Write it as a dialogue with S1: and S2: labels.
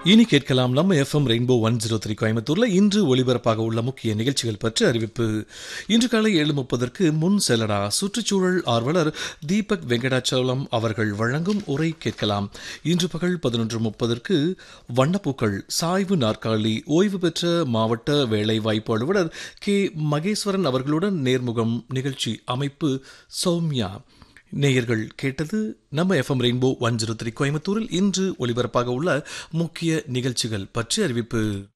S1: இனி கேட்கலாம் நம்ம FM rainbow one zero three கோயம்புத்தூர்ல இன்று ஒளிபரப்பாக உள்ள முக்கிய நிகழ்ச்சிகள் பற்றி அறிவிப்பு இன்று காலை ஏழு முப்பதற்கு முன் செல்லடா சுற்றுச்சூழல் ஆர்வலர் தீபக் வெங்கடாச்சலம் அவர்கள் வழங்கும் உரை கேட்கலாம் இன்று பகல் பதினொன்று முப்பதற்கு வண்ணப்பூக்கள் சாய்வு நாற்காலி ஓய்வு பெற்ற மாவட்ட வேலை வாய்ப்பு அலுவலர் கே மகேஸ்வரன் அவர்களுடன் நேர்முகம் நிகழ்ச்சி அமைப்பு சௌமியா நேயர்கள் கேட்டது நம்ம FM rainbow one zero three கோயம்புத்தூரில் இன்று ஒலிபரப்பாக உள்ள முக்கிய நிகழ்ச்சிகள் பற்றி அறிவிப்பு